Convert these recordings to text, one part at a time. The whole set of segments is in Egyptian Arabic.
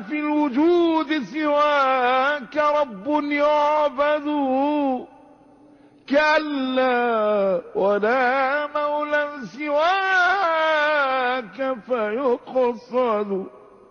في الوجود سواك رب يعبد كلا ولا مولى سواك فيقصد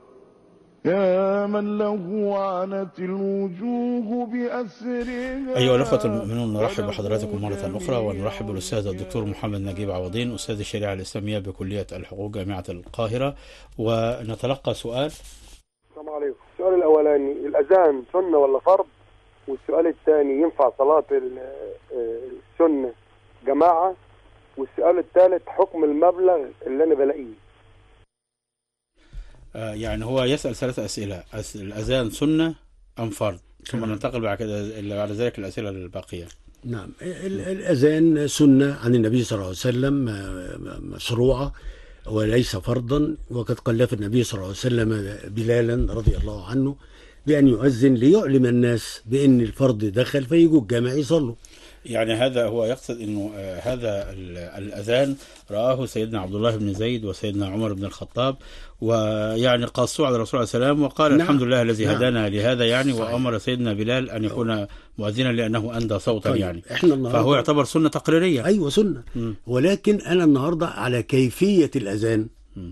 يا من له عنت الوجوه بأسرها أيها الأخوة المؤمنون نرحب بحضراتكم مرة أخرى ونرحب بالأستاذ الدكتور محمد نجيب عوضين أستاذ الشريعة الإسلامية بكلية الحقوق جامعة القاهرة ونتلقى سؤال السلام عليكم السؤال الاولاني الاذان سنه ولا فرض والسؤال الثاني ينفع صلاه ال- آه، السنه جماعه والسؤال الثالث حكم المبلغ اللي انا بلاقيه آه، يعني هو يسأل ثلاث أسئلة أس- الأذان سنة أم فرض ثم ننتقل بعد كده إلى بعد ذلك الأسئلة الباقية نعم ال- الأذان سنة عن النبي صلى الله عليه وسلم آه، مشروعة وليس فرضا وقد كلف النبي صلى الله عليه وسلم بلالا رضي الله عنه بأن يؤذن ليعلم الناس بأن الفرض دخل فيجوا الجامع يصلوا يعني هذا هو يقصد انه آه، هذا ال- الاذان راه سيدنا عبد الله بن زيد وسيدنا عمر بن الخطاب ويعني قاصوا على الرسول عليه السلام وقال نعم. الحمد لله الذي نعم. هدانا لهذا يعني صحيح. وامر سيدنا بلال ان يكون مؤذنا لانه اندى صوتا طيب، يعني احنا النهارده فهو يعتبر سنه تقريريه ايوه سنه مم. ولكن انا النهارده على كيفيه الاذان مم.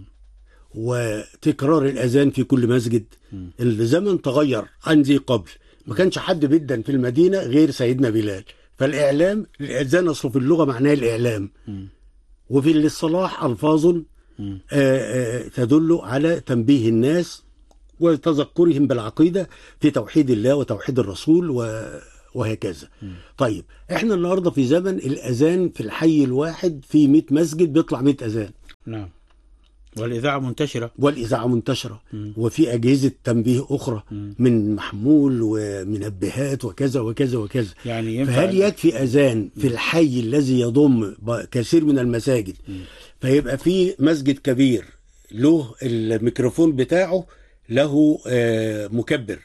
وتكرار الاذان في كل مسجد مم. الزمن تغير عن ذي قبل ما كانش حد بيدن في المدينه غير سيدنا بلال فالاعلام الاذان اصله في اللغه معناه الاعلام مم. وفي الاصطلاح الفاظ مم. آه، آه، تدل على تنبيه الناس وتذكرهم بالعقيده في توحيد الله وتوحيد الرسول و وهكذا طيب احنا النهارده في زمن الاذان في الحي الواحد في 100 مسجد بيطلع 100 اذان نعم والاذاعه منتشره والاذاعه منتشره مم. وفي اجهزه تنبيه اخرى مم. من محمول ومنبهات وكذا وكذا وكذا يعني ينفع فهل يكفي اذان في الحي الذي يضم ب- كثير من المساجد فيبقى في مسجد كبير له الميكروفون بتاعه له آه، مكبر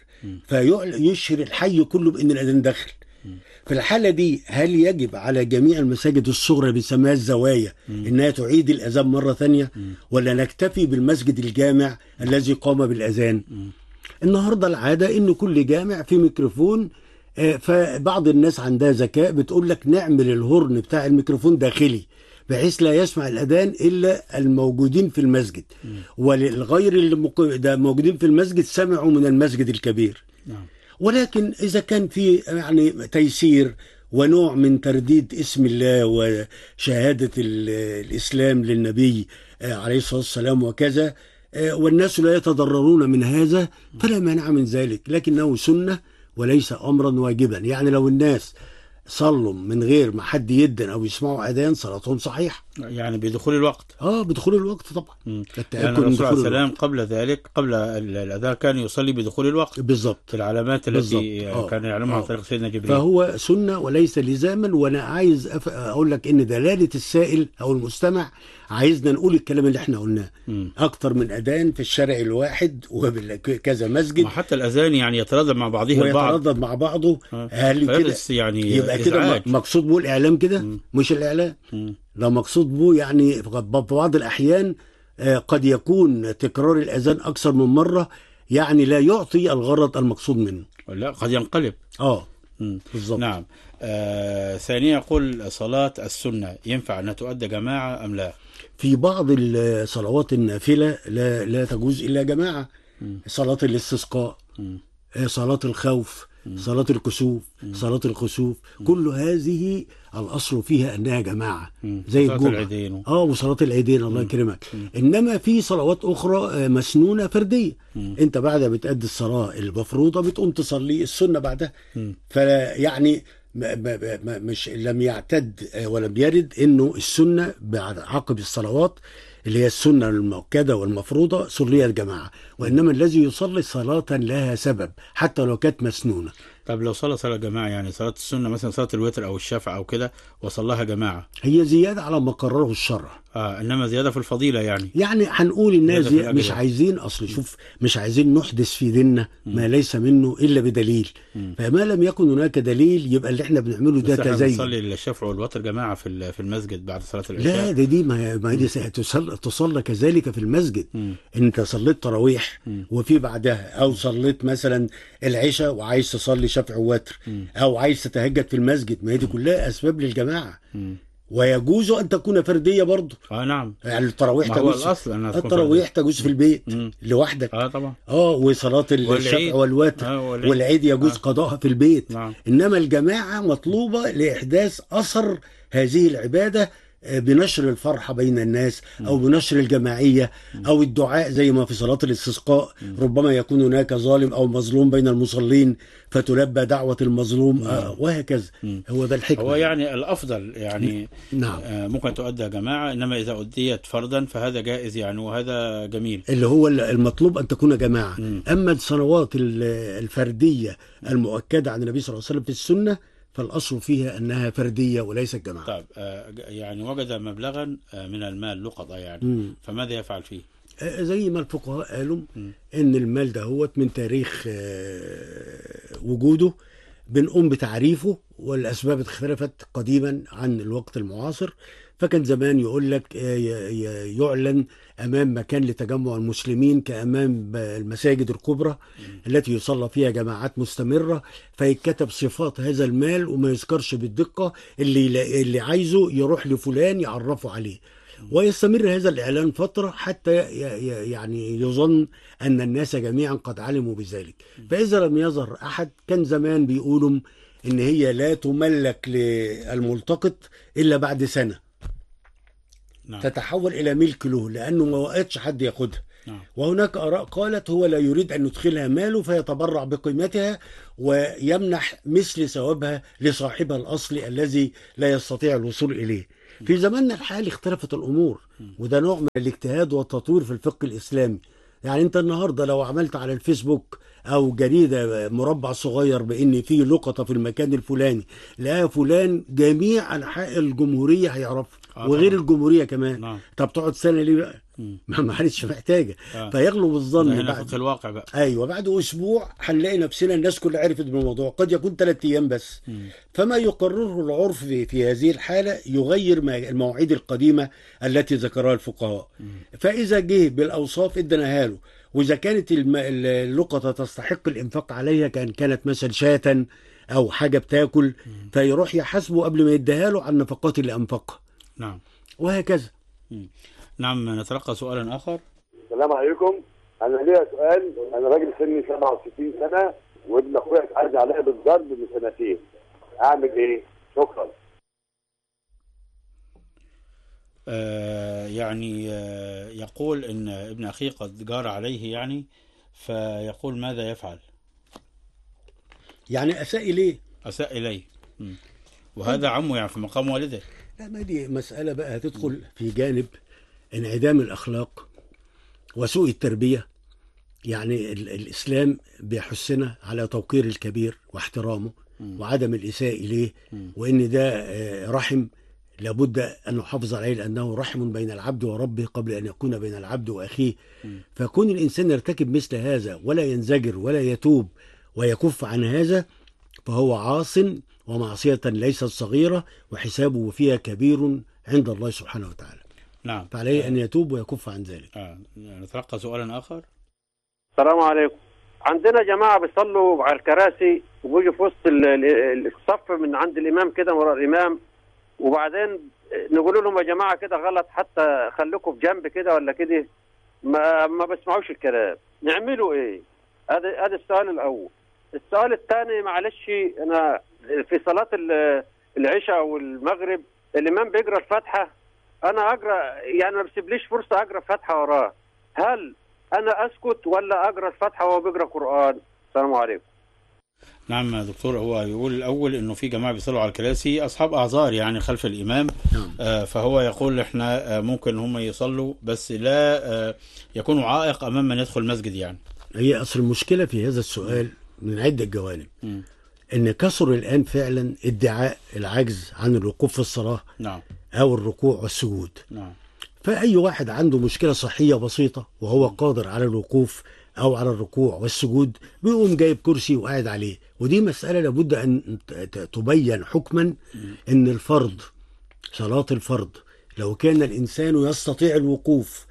فيشهر الحي كله بان الاذان داخل في الحالة دي هل يجب على جميع المساجد الصغرى اللي بيسموها الزوايا انها تعيد الاذان مرة ثانية ولا نكتفي بالمسجد الجامع الذي قام بالاذان النهارده العاده ان كل جامع فيه ميكروفون آه، فبعض الناس عندها ذكاء بتقول لك نعمل الهورن بتاع الميكروفون داخلي بحيث لا يسمع الاذان الا الموجودين في المسجد وللغير اللي مق- ده موجودين في المسجد سمعوا من المسجد الكبير نعم ولكن اذا كان في يعني تيسير ونوع من ترديد اسم الله وشهاده ال- الاسلام للنبي آه، عليه الصلاه والسلام وكذا آه، والناس لا يتضررون من هذا فلا مانع من ذلك لكنه سنه وليس امرا واجبا يعني لو الناس صلوا من غير ما حد يدن او يسمعوا اذان صلاتهم صحيحه يعني بدخول الوقت اه بدخول الوقت طبعا مم. التأكد يعني من الرسول عليه دخول السلام الوقت. قبل ذلك قبل ال- الاذان كان يصلي بدخول الوقت بالظبط في العلامات التي بالظبط. آه. كان يعلمها عن آه. طريق سيدنا جبريل فهو سنة وليس لزاما وأنا عايز أف... أقول لك إن دلالة السائل أو المستمع عايزنا نقول الكلام اللي احنا قلناه مم. أكتر من أذان في الشارع الواحد وكذا مسجد وحتى الاذان يعني يتردد مع بعضه البعض ويتردد مع بعضه آه. هل كده فيحدث يعني يبقى كده إزعاج. م- مقصود به الإعلام كده مم. مش الإعلام مم. ده مقصود به يعني في بعض الأحيان آه، قد يكون تكرار الأذان أكثر من مرة يعني لا يعطي الغرض المقصود منه لا قد ينقلب اه مم. بالظبط نعم آه ثانيا يقول صلاة السنة ينفع أنها تؤدى جماعة أم لا في بعض الصلوات النافلة لا لا تجوز إلا جماعة صلاة الاستسقاء مم. آه، صلاة الخوف صلاة الكسوف صلاة الخسوف كل هذه الأصل فيها أنها جماعة مم. زي صلاة الجمعة العيدين. اه وصلاة العيدين الله يكرمك إنما في صلوات أخرى آه، مسنونة فردية أنت بعد بتأدي الصلاة المفروضة بتقوم تصلي السنة بعدها مم. فيعني ما ما ما مش لم يعتد آه، ولم يرد انه السنه بعد عقب الصلوات اللي هي السنه المؤكده والمفروضه صلي الجماعه وانما الذي يصلي صلاه لها سبب حتى لو كانت مسنونه طب لو صلى صلاة جماعة يعني صلاة السنة مثلا صلاة الوتر أو الشفع أو كده وصلاها جماعة هي زياده على ما قرره الشرع آه إنما زيادة في الفضيلة يعني يعني هنقول الناس زيادة في دي الأجر مش يعني. عايزين اصل شوف مش عايزين نحدث في ديننا ما ليس منه الا بدليل فما لم يكن هناك دليل يبقى اللي احنا بنعمله ده بس احنا تزين بنصلي الشفع والوتر جماعة في ال- في المسجد بعد صلاة العشاء لا ده دي ما ما دي تصلى تصلى كذلك في المسجد انت صليت تراويح وفي بعدها او صليت مثلا العشاء وعايز تصلي شفع ووتر او عايز تتهجد في المسجد ما هي دي كلها اسباب للجماعه ويجوز ان تكون فرديه برضه اه نعم يعني التراويح ما هو تجوز الأصل أنها تكون التراويح تجوز في البيت مم. لوحدك اه طبعا اه وصلاة والعيد. الشفع والوتر آه، والعيد. والعيد يجوز آه. قضاءها في البيت نعم. انما الجماعة مطلوبة لاحداث اثر هذه العبادة آه، بنشر الفرحة بين الناس او بنشر الجماعية او الدعاء زي ما في صلاة الاستسقاء ربما يكون هناك ظالم او مظلوم بين المصلين فتلبى دعوة المظلوم آه، وهكذا هو ده الحكمة هو يعني الأفضل يعني نعم آه ممكن تؤدى جماعة إنما إذا أديت فردا فهذا جائز يعني وهذا جميل اللي هو المطلوب ان تكون جماعه اما الصلوات ال- الفرديه المؤكده عن النبي صلى الله عليه وسلم في السنه فالاصل فيها انها فرديه وليست جماعه طيب آه ج- يعني وجد مبلغا آه من المال لقطة يعني مم. فماذا يفعل فيه؟ آه، زي ما الفقهاء قالوا ان المال ده هو من تاريخ آه، وجوده بنقوم بتعريفه والاسباب اختلفت قديما عن الوقت المعاصر فكان زمان يقول لك آه، ي- ي- يعلن امام مكان لتجمع المسلمين كامام المساجد الكبرى التي يصلى فيها جماعات مستمره فيتكتب صفات هذا المال وما يذكرش بالدقه اللي اللي عايزه يروح لفلان يعرفه عليه ويستمر هذا الإعلان فترة حتى ي- ي- يعني يظن أن الناس جميعا قد علموا بذلك فإذا لم يظهر أحد كان زمان بيقولوا إن هي لا تملك للملتقط إلا بعد سنة نعم تتحول إلى ملك له لأنه ما وقتش حد ياخدها نعم وهناك آراء قالت هو لا يريد أن يدخلها ماله فيتبرع بقيمتها ويمنح مثل ثوابها لصاحبها الأصلي الذي لا يستطيع الوصول إليه في زماننا الحالي اختلفت الأمور وده نوع من الاجتهاد والتطوير في الفقه الإسلامي يعني أنت النهاردة لو عملت على الفيسبوك أو جريدة مربع صغير بإن في لقطة في المكان الفلاني لا فلان جميع أنحاء الجمهورية هيعرفها آه وغير طبعا. الجمهورية كمان نعم طب تقعد سنة ليه بقى؟ مم. ما معلش محتاجة آه. فيغلب ده الظن هنا بعد فقه الواقع بقى ايوه بعد اسبوع هنلاقي نفسنا الناس كلها عرفت بالموضوع قد يكون ثلاث ايام بس مم. فما يقرره العرف في, في هذه الحاله يغير ما- المواعيد القديمه التي ذكرها الفقهاء فاذا جه بالاوصاف اديناها له واذا كانت الم- اللقطه تستحق الانفاق عليها كان كانت مثلا شاة او حاجه بتاكل فيروح يحاسبه قبل ما يديها له عن النفقات اللي انفقها نعم وهكذا نعم نتلقى سؤالا آخر السلام عليكم انا ليا سؤال انا راجل سني 67 سنه وابن اخويا اتعرض عليا بالضرب من سنتين اعمل ايه؟ شكرا آه يعني آه يقول ان ابن اخيه قد جار عليه يعني فيقول ماذا يفعل يعني اساء اليه اساء اليه مم. وهذا عمه يعني في مقام والده لا ما دي مسألة بقى هتدخل في جانب انعدام الأخلاق وسوء التربية يعني ال- الإسلام بيحثنا على توقير الكبير واحترامه وعدم الإساءة إليه وإن ده آه، رحم لابد أن نحافظ عليه لأنه رحم بين العبد وربه قبل أن يكون بين العبد وأخيه فكون الإنسان يرتكب مثل هذا ولا ينزجر ولا يتوب ويكف عن هذا فهو عاص ومعصية ليست صغيرة وحسابه فيها كبير عند الله سبحانه وتعالى نعم فعليه أن يتوب ويكف عن ذلك آه. نتلقى سؤالا اخر السلام عليكم عندنا جماعة بيصلوا على الكراسي وبيجوا في وسط ال- ال- الصف من عند الإمام كده وراء الإمام وبعدين نقول لهم يا جماعة كده غلط حتى خليكم في جنب كده ولا كده ما ما بيسمعوش الكلام نعملوا إيه؟ هذا هذا السؤال الأول السؤال الثاني معلش أنا في صلاة ال- العشاء والمغرب الإمام بيقرأ الفاتحة أنا أقرأ يعني ما بسيبليش فرصة أقرأ الفاتحة وراه هل انا اسكت ولا اقرا الفاتحه وهو بيقرا قران السلام عليكم نعم يا دكتور هو يقول الاول انه في جماعه بيصلوا على الكراسي اصحاب اعذار يعني خلف الامام نعم. آه فهو يقول احنا آه ممكن هم يصلوا بس لا آه يكونوا عائق امام من يدخل المسجد يعني هي أصل المشكلة في هذا السؤال من عدة جوانب مم. ان كثر الان فعلا ادعاء العجز عن الوقوف في الصلاه نعم او الركوع والسجود نعم فاي واحد عنده مشكله صحيه بسيطه وهو قادر على الوقوف او على الركوع والسجود بيقوم جايب كرسي وقاعد عليه ودي مساله لابد ان ت- ت- تبين حكما ان الفرض صلاه الفرض لو كان الانسان يستطيع الوقوف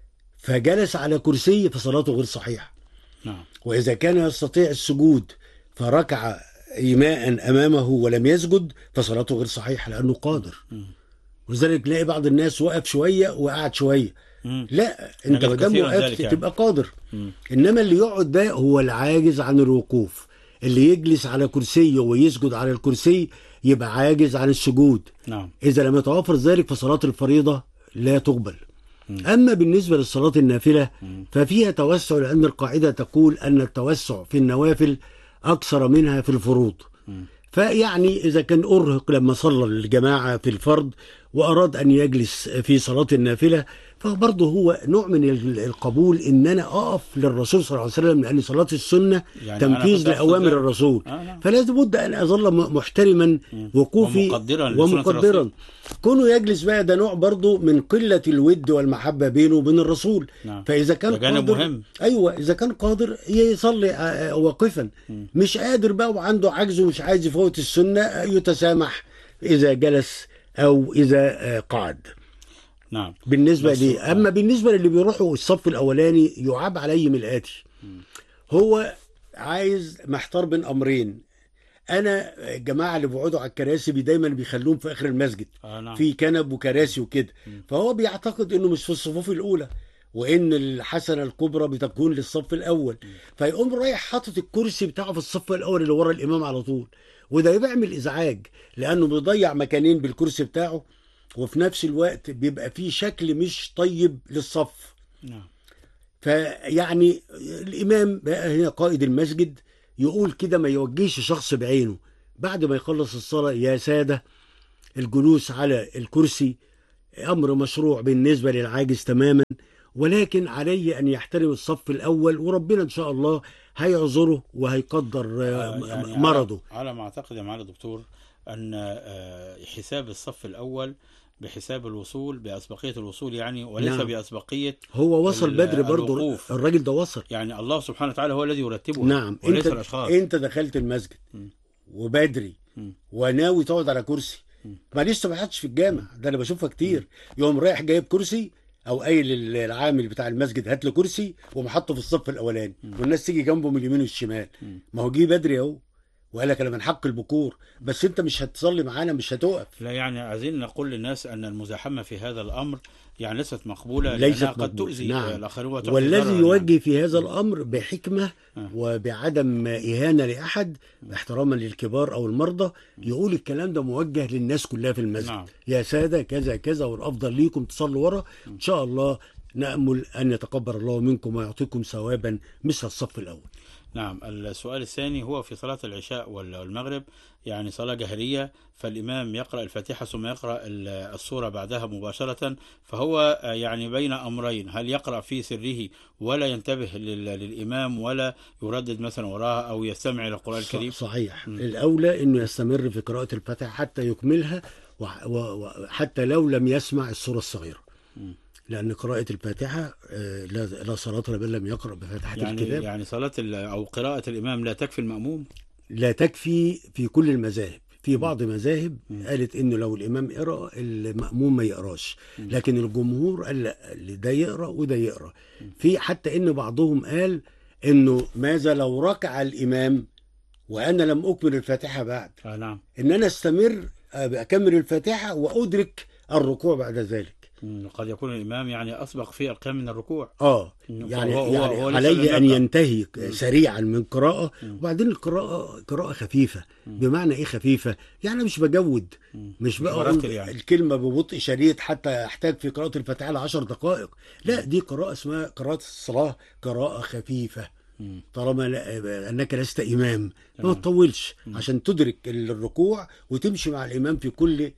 فجلس على كرسي فصلاته غير صحيحه نعم وإذا كان يستطيع السجود فركع إيماء أمامه ولم يسجد فصلاته غير صحيحة لأنه قادر ولذلك تلاقي بعض الناس وقف شوية وقعد شوية مم. لا انت يعني ما دام كثيراً ذلك وقفت يعني. تبقى قادر مم. انما اللي يقعد ده هو العاجز عن الوقوف اللي يجلس على كرسي ويسجد على الكرسي يبقى عاجز عن السجود نعم إذا لم يتوفر ذلك فصلاة الفريضة لا تقبل أما بالنسبة للصلاة النافلة ففيها توسع لأن القاعدة تقول أن التوسع في النوافل أكثر منها في الفروض فيعني إذا كان أرهق لما صلى الجماعة في الفرض وأراد أن يجلس في صلاة النافلة فبرضه هو نوع من ال- القبول إن أنا أقف للرسول صلى الله عليه وسلم لأن صلاة السنة يعني أنا كنت تنفيذ أقصد لأوامر ذلك. الرسول آه، نعم. فلازم بد أن أظل م- محترما وقوفي ومقدراً لسنة ومقدرا الرسول. كونه يجلس بقى ده نوع برضه من قلة الود والمحبة بينه وبين الرسول نعم. فإذا كان ده جانب قادر مهم. أيوة إذا كان قادر يصلي آه، آه، واقفا مش قادر بقى وعنده عجز ومش عايز يفوت السنة آه، يتسامح إذا جلس أو إذا آه، قعد نعم بالنسبة بس- لي آه. أما بالنسبة للي بيروحوا الصف الأولاني يعاب عليهم الآتي هو عايز محتار بين أمرين أنا الجماعة اللي بيقعدوا على الكراسي بي دايما بيخلوهم في آخر المسجد آه نعم في كنب وكراسي وكده فهو بيعتقد انه مش في الصفوف الاولى وان الحسنه الكبرى بتكون للصف الاول فيقوم رايح حاطط الكرسي بتاعه في الصف الاول اللي ورا الامام على طول وده بيعمل ازعاج لانه بيضيع مكانين بالكرسي بتاعه وفي نفس الوقت بيبقى فيه شكل مش طيب للصف نعم فيعني الامام بقى هنا قائد المسجد يقول كده ما يوجهش شخص بعينه بعد ما يخلص الصلاه يا ساده الجلوس على الكرسي امر مشروع بالنسبه للعاجز تماما ولكن عليه ان يحترم الصف الاول وربنا ان شاء الله هيعذره وهيقدر آه، آه، يعني مرضه على, على ما اعتقد يا معالي الدكتور ان آه، حساب الصف الاول بحساب الوصول باسبقيه الوصول يعني وليس نعم. باسبقيه هو وصل ال- بدري برضه الوقوف. الراجل ده وصل يعني الله سبحانه وتعالى هو الذي يرتبها نعم وليس انت الاشخاص انت دخلت المسجد وبدري مم. وناوي تقعد على كرسي ما لسه ما حدش في الجامع ده انا بشوفها كتير يوم رايح جايب كرسي او قايل للعامل بتاع المسجد هات لي كرسي ومحطه في الصف الاولاني والناس تيجي جنبه من اليمين والشمال ما هو جه بدري اهو وقال لك انا من حق البكور بس انت مش هتصلي معانا مش هتقف لا يعني عايزين نقول للناس ان المزاحمه في هذا الامر يعني ليست مقبوله ليست لأنها قد مقبولة. تؤذي نعم. الاخرين وتعطي والذي ضرراً يوجه في هذا الامر بحكمه آه. وبعدم اهانه لاحد احتراما للكبار او المرضى يقول الكلام ده موجه للناس كلها في المسجد نعم. يا ساده كذا كذا والافضل ليكم تصلوا ورا ان شاء الله نامل ان يتقبل الله منكم ويعطيكم ثوابا مثل الصف الاول نعم السؤال الثاني هو في صلاة العشاء وال- والمغرب يعني صلاة جهرية فالإمام يقرأ الفاتحة ثم يقرأ ال- السورة بعدها مباشرة فهو آه، يعني بين أمرين هل يقرأ في سره ولا ينتبه لل- للإمام ولا يردد مثلا وراها أو يستمع إلى القرآن الكريم ص- صحيح الاولى انه يستمر في قراءه الفاتحه حتى يكملها وح- و- وحتى لو لم يسمع السوره الصغيره لان قراءه الفاتحه آه، لا لا صلاه لمن لم يقرا بفاتحه يعني الكتاب يعني صلاة ال- أو قراءة الإمام لا تكفي المأموم لا تكفي في كل المذاهب في بعض مذاهب قالت انه لو الامام قرا الماموم ما يقراش لكن الجمهور قال لا اللي ده يقرا وده يقرا في حتى ان بعضهم قال انه ماذا لو ركع الامام وانا لم اكمل الفاتحه بعد آه نعم ان انا استمر اكمل الفاتحه وادرك الركوع بعد ذلك مم، قد يكون الإمام يعني أسبق في القيام من الركوع اه إنه يعني, هو- هو- يعني هو لسه علي لم ان يبدأ. ينتهي سريعا من قراءه وبعدين القراءه قراءه خفيفه بمعنى ايه خفيفه يعني مش بجود مش بقى أقول مرتل يعني. الكلمه ببطء شديد حتى احتاج في قراءه الفاتحه لعشر دقائق لا دي قراءه اسمها قراءه الصلاه قراءه خفيفه طالما لا- انك لست امام ما تطولش عشان تدرك الركوع وتمشي مع الامام في كل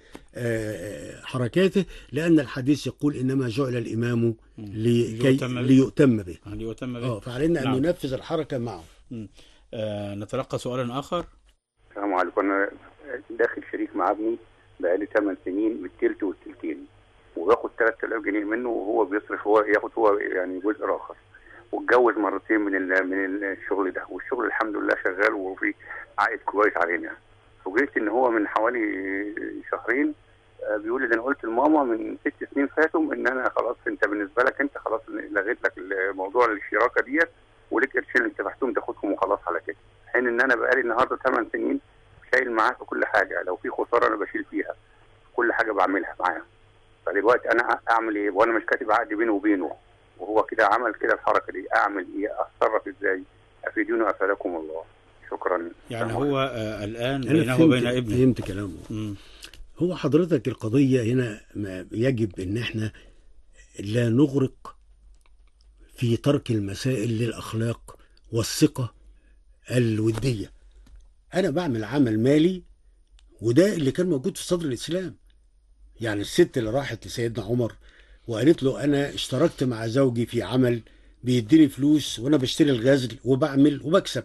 آه، حركاته لان الحديث يقول انما جعل الامام لكي ليؤتم به. ليؤتم به هل يتم به اه فعلينا ان نعم. ننفذ الحركه معه مم. آه نتلقى سؤالا آخر السلام عليكم انا داخل شريك مع ابني بقالي 8 سنين بالتلت والتلتين وباخد 3000 جنيه منه وهو بيصرف هو ياخد هو يعني جزء اخر واتجوز مرتين من ال- من الشغل ده والشغل الحمد لله شغال وفي عائد كويس علينا فوجئت ان هو من حوالي شهرين آه، بيقول لي ده انا قلت لماما من ست سنين فاتوا ان انا خلاص انت بالنسبه لك انت خلاص لغيت لك الموضوع الشراكه ديت وليك قرشين اللي دفعتهم تاخدهم وخلاص على كده حين ان انا بقالي النهارده 8 سنين شايل معاه في كل حاجه لو في خساره انا بشيل فيها كل حاجه بعملها معاه فدلوقتي انا اعمل ايه وانا مش كاتب عقد بيني وبينه وهو كده عمل كده الحركه دي اعمل ايه اتصرف ازاي افيدوني افادكم الله شكرا يعني هو آه، الآن انا بينه فهمت, وبين ابنه فهمت كلامه مم. هو حضرتك القضية هنا ما يجب ان احنا لا نغرق في ترك المسائل للأخلاق والثقة الودية أنا بعمل عمل مالي وده اللي كان موجود في صدر الإسلام يعني الست اللي راحت لسيدنا عمر وقالت له أنا اشتركت مع زوجي في عمل بيديني فلوس وأنا بشتري الغزل وبعمل وبكسب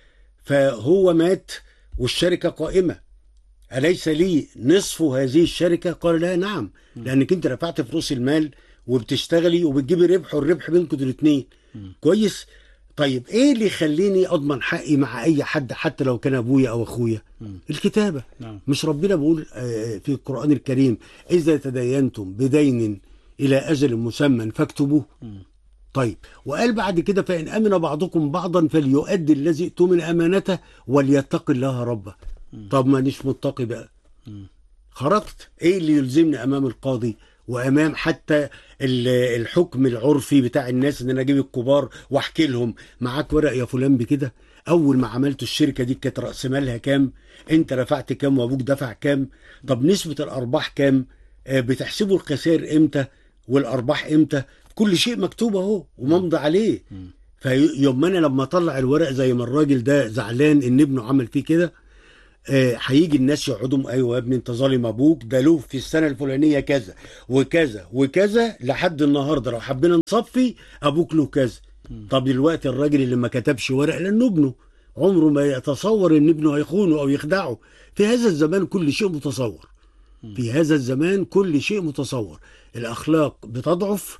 فهو مات والشركة قائمة أليس لي نصف هذه الشركة؟ قال لا نعم لأنك أنت رفعت فلوس المال وبتشتغلي وبتجيبي ربح والربح بينكم الاثنين كويس؟ طيب ايه اللي يخليني اضمن حقي مع اي حد حتى لو كان ابويا او اخويا مم. الكتابه نعم مش ربنا بيقول آه، في القران الكريم اذا تداينتم بدين الى اجل مسمى فاكتبوه مم. طيب وقال بعد كده فان امن بعضكم بعضا فليؤدي الذي اؤتمن امانته وليتق الله ربه طب ما مش متقي بقى مم. خرجت ايه اللي يلزمني امام القاضي وامام حتى ال- الحكم العرفي بتاع الناس ان انا اجيب الكبار واحكي لهم معاك ورق يا فلان بكده اول ما عملت الشركه دي كانت راس مالها كام انت رفعت كام وابوك دفع كام طب نسبه الارباح كام آه، بتحسبوا الخسائر امتى والارباح امتى كل شيء مكتوب اهو وممضي عليه مم. فيوم انا لما اطلع الورق زي ما الراجل ده زعلان ان ابنه عمل فيه كده آه، هيجي الناس يقعدوا ايوه يا ابني انت ظالم ابوك ده له في السنه الفلانيه كذا وكذا وكذا لحد النهارده لو حبينا نصفي ابوك له كذا طب دلوقتي الراجل اللي ما كتبش ورق لانه ابنه عمره ما يتصور ان ابنه هيخونه او يخدعه في هذا الزمان كل شيء متصور في هذا الزمان كل شيء متصور الاخلاق بتضعف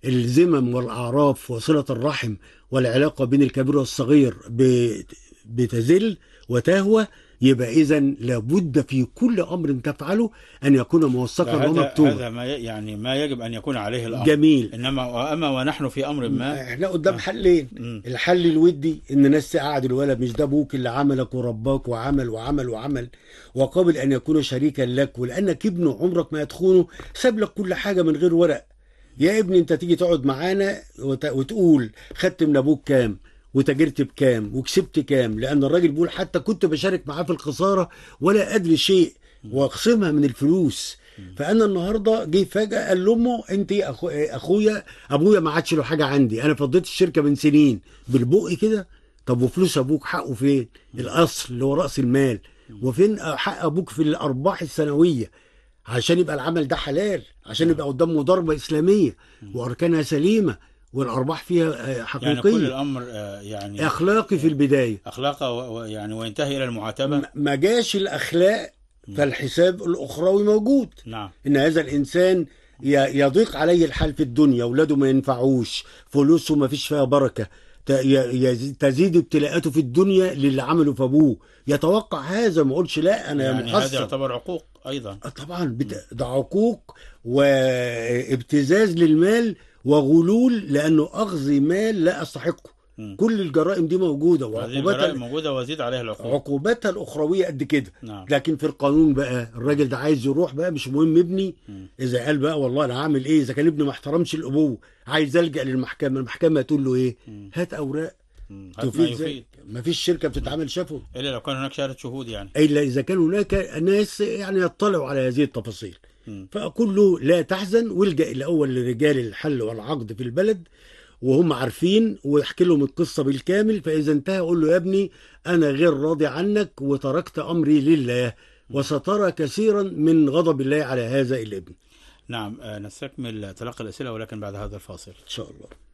الذمم والاعراف وصله الرحم والعلاقه بين الكبير والصغير ب- بتزل وتهوى يبقى اذا لابد في كل امر تفعله ان يكون موثقا فهذا ومكتوبا هذا ما ي- يعني ما يجب ان يكون عليه الامر جميل انما اما ونحن في امر ما احنا قدام حلين مم. الحل الودي ان الناس تقعد الولد مش ده ابوك اللي عملك ورباك وعمل وعمل وعمل وقابل ان يكون شريكا لك ولانك ابنه عمرك ما هتخونه ساب لك كل حاجه من غير ورق يا ابني انت تيجي تقعد معانا وت... وتقول خدت من ابوك كام وتاجرت بكام وكسبت كام لان الراجل بيقول حتى كنت بشارك معاه في الخساره ولا ادري شيء واقسمها من الفلوس فانا النهارده جه فجاه قال لامه انت أخو... اخويا ابويا ما عادش له حاجه عندي انا فضيت الشركه من سنين بالبق كده طب وفلوس ابوك حقه فين الاصل اللي هو راس المال وفين حق ابوك في الارباح السنويه عشان يبقى العمل ده حلال عشان يبقى قدامه ضربه اسلاميه واركانها سليمه والارباح فيها آه، يعني كل حقيقيه الامر آه، يعني اخلاقي في البدايه اخلاقه و- و- يعني وينتهي الى المعاتبه م- ما جاش الاخلاق فالحساب الاخروي موجود نعم ان هذا الانسان ي- يضيق عليه الحال في الدنيا اولاده ما ينفعوش فلوسه ما فيش فيها بركه ت- ي- يز- تزيد ابتلاءاته في الدنيا للي عمله في ابوه يتوقع هذا ما اقولش لا انا يعني هذا محصن يعتبر عقوق ايضا آه طبعا بت- ده عقوق وابتزاز للمال وغلول لانه اخذ مال لا استحقه مم. كل الجرائم دي موجوده هذه وعقوباتها الجرائم موجوده وزيد عليها العقوق عقوباتها الاخرويه قد كده نعم لكن في القانون بقى الراجل ده عايز يروح بقى مش مهم ابني مم. اذا قال بقى والله انا هعمل ايه اذا كان ابني ما احترمش الابوه عايز الجا للمحكمه المحكمه تقول له ايه مم. هات اوراق مم. هذا ما تفيد زي يفيد ما فيش شركه بتتعامل شفوي الا لو كان هناك شهاده شهود يعني الا اذا كان هناك ناس يعني يطلعوا على هذه التفاصيل مم. فاقول له لا تحزن والجا الاول لرجال الحل والعقد في البلد وهم عارفين ويحكي لهم القصه بالكامل فاذا انتهى اقول له يا ابني انا غير راضي عنك وتركت امري لله وسترى كثيرا من غضب الله على هذا الابن نعم آه، نستكمل تلقي الاسئله ولكن بعد هذا الفاصل ان شاء الله